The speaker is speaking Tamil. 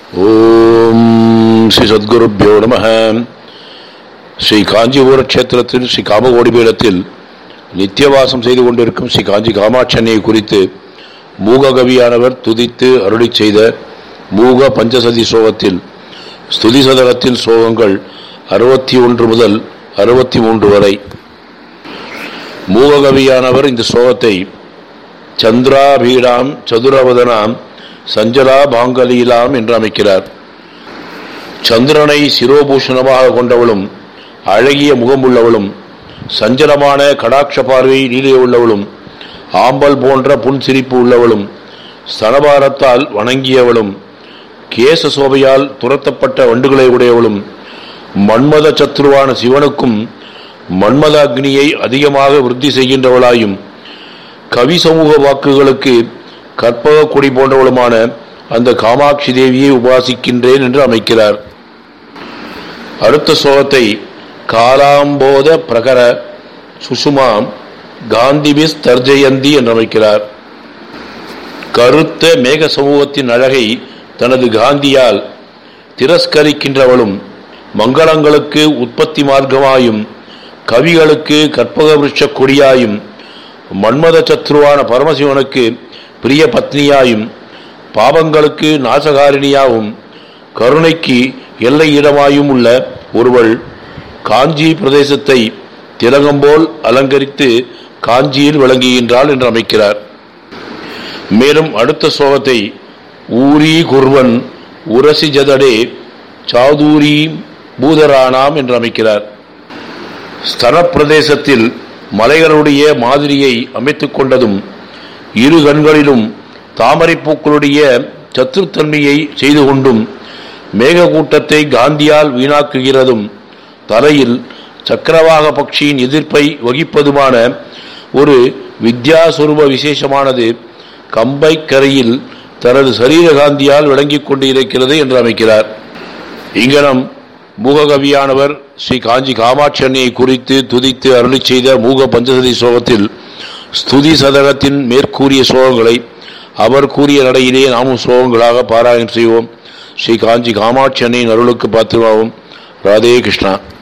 ஓம் ஸ்ரீ சத்குருப்பியோ நம ஸ்ரீ காஞ்சிபுர கஷேத்திரத்தில் ஸ்ரீ காமகோடி பீடத்தில் நித்தியவாசம் செய்து கொண்டிருக்கும் ஸ்ரீ காஞ்சி காமாட்சன்னையை குறித்து மூககவியானவர் துதித்து அருளிச் செய்த மூக பஞ்சசதி சோகத்தில் ஸ்துதி சதகத்தின் சோகங்கள் அறுபத்தி ஒன்று முதல் அறுபத்தி மூன்று வரை மூககவியானவர் இந்த சோகத்தை சந்திராபீடாம் சதுரவதனாம் சஞ்சலா பாங்கலீலாம் என்று அமைக்கிறார் சந்திரனை சிரோபூஷணமாக கொண்டவளும் அழகிய முகமுள்ளவளும் சஞ்சலமான கடாட்ச பார்வை நீலியுள்ளவளும் ஆம்பல் போன்ற புன்சிரிப்பு உள்ளவளும் ஸ்தனபாரத்தால் வணங்கியவளும் கேச சோபையால் துரத்தப்பட்ட வண்டுகளை உடையவளும் மன்மத சத்ருவான சிவனுக்கும் மன்மத அக்னியை அதிகமாக விருத்தி செய்கின்றவளாயும் கவி சமூக வாக்குகளுக்கு கற்பக கொடி போன்றவளுமான அந்த காமாட்சி தேவியை உபாசிக்கின்றேன் என்று அமைக்கிறார் அடுத்த சோகத்தை காலாம்போத பிரகர சுசுமாம் காந்திபிஸ் தர்ஜயந்தி என்று அமைக்கிறார் கருத்த மேக சமூகத்தின் அழகை தனது காந்தியால் திரஸ்கரிக்கின்றவளும் மங்களங்களுக்கு உற்பத்தி மார்க்கமாயும் கவிகளுக்கு கற்பக விருட்ச கொடியாயும் மன்மத சத்ருவான பரமசிவனுக்கு பிரிய பத்னியாயும் பாவங்களுக்கு நாசகாரிணியாகவும் கருணைக்கு எல்லை இடமாயும் உள்ள ஒருவள் காஞ்சி பிரதேசத்தை திலகம்போல் அலங்கரித்து காஞ்சியில் விளங்குகின்றாள் என்று அமைக்கிறார் மேலும் அடுத்த சோகத்தை ஊரி குர்வன் உரசி ஜதடே சாதூரி பூதரானாம் என்று அமைக்கிறார் ஸ்தன பிரதேசத்தில் மலைகளுடைய மாதிரியை அமைத்துக் கொண்டதும் இரு கண்களிலும் தாமரை பூக்களுடைய சத்துருத்தன்மையை செய்து கொண்டும் மேகக்கூட்டத்தை காந்தியால் வீணாக்குகிறதும் தரையில் சக்கரவாக பட்சியின் எதிர்ப்பை வகிப்பதுமான ஒரு வித்யாசுரூப விசேஷமானது கம்பை கரையில் தனது சரீர காந்தியால் விளங்கிக் கொண்டு இருக்கிறது என்று அமைக்கிறார் இங்கனம் மூககவியானவர் ஸ்ரீ காஞ்சி காமாட்சி அன்னையை குறித்து துதித்து அருளி செய்த மூக பஞ்சசதி சோகத்தில் ஸ்துதி சதகத்தின் மேற்கூறிய சோகங்களை அவர் கூறிய நடையிலே நாமும் சோகங்களாக பாராயணம் செய்வோம் ஸ்ரீ காஞ்சி காமாட்சி அன்னையின் அருளுக்கு பாத்திரமாவும் ராதே கிருஷ்ணா